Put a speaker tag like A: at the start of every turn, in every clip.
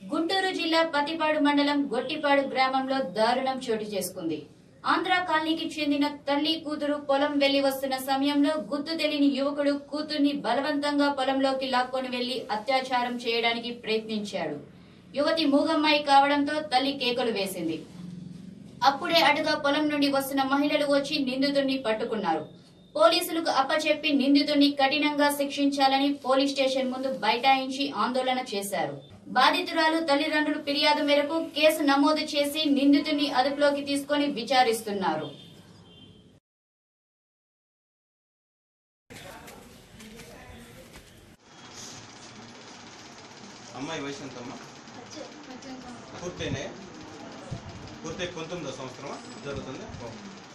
A: గుంటూరు జిల్లా పతిపాడు మండలం గొట్టిపాడు గ్రామంలో దారుణం చోటు చేసుకుంది ఆంధ్ర కాలనీకి చెందిన తల్లి కూతురు పొలం వెళ్లి వస్తున్న సమయంలో గుర్తు తెలియని యువకుడు కూతుర్ని బలవంతంగా పొలంలోకి లాక్కొని వెళ్లి అత్యాచారం చేయడానికి ప్రయత్నించాడు యువతి మూగమ్మాయి కావడంతో తల్లి కేకలు వేసింది అప్పుడే అటుగా పొలం నుండి వస్తున్న మహిళలు వచ్చి నిందితుడిని పట్టుకున్నారు పోలీసులకు అప్పచెప్పి నిందితుడిని కఠినంగా శిక్షించాలని పోలీస్ స్టేషన్ ముందు బైఠాయించి ఆందోళన చేశారు బాధితురాలు తల్లిదండ్రులు ఫిర్యాదు మేరకు కేసు నమోదు చేసి నిందితుడిని అదుపులోకి తీసుకొని విచారిస్తున్నారు
B: అమ్మాయి వయసు ఎంతమ్మా పూర్తయినాయా పూర్తయి పంతొమ్మిదో సంవత్సరమా జరుగుతుంది ఓ.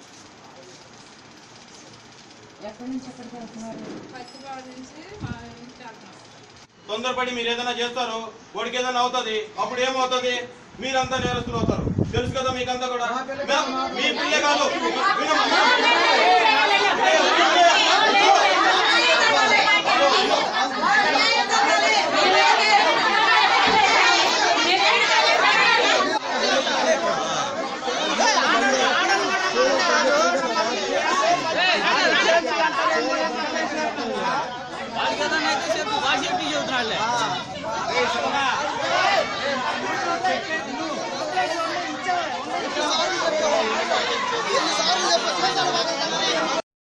C: ఎక్కడి నుంచి ఎక్కడికి వెళ్తున్నారు
D: పచ్చిపాడు నుంచి మా ఇంటికి వెళ్తాం
B: తొందరపడి మీరు ఏదైనా చేస్తారు వాడికి ఏదైనా అవుతుంది అప్పుడు ఏమవుతుంది మీరంతా నేరస్తులు అవుతారు తెలుసు కదా మీకంతా కూడా మీ పిల్లే కాదు వినమ్మా.
E: ఎన్నిసార్లు చెప్పొచ్చు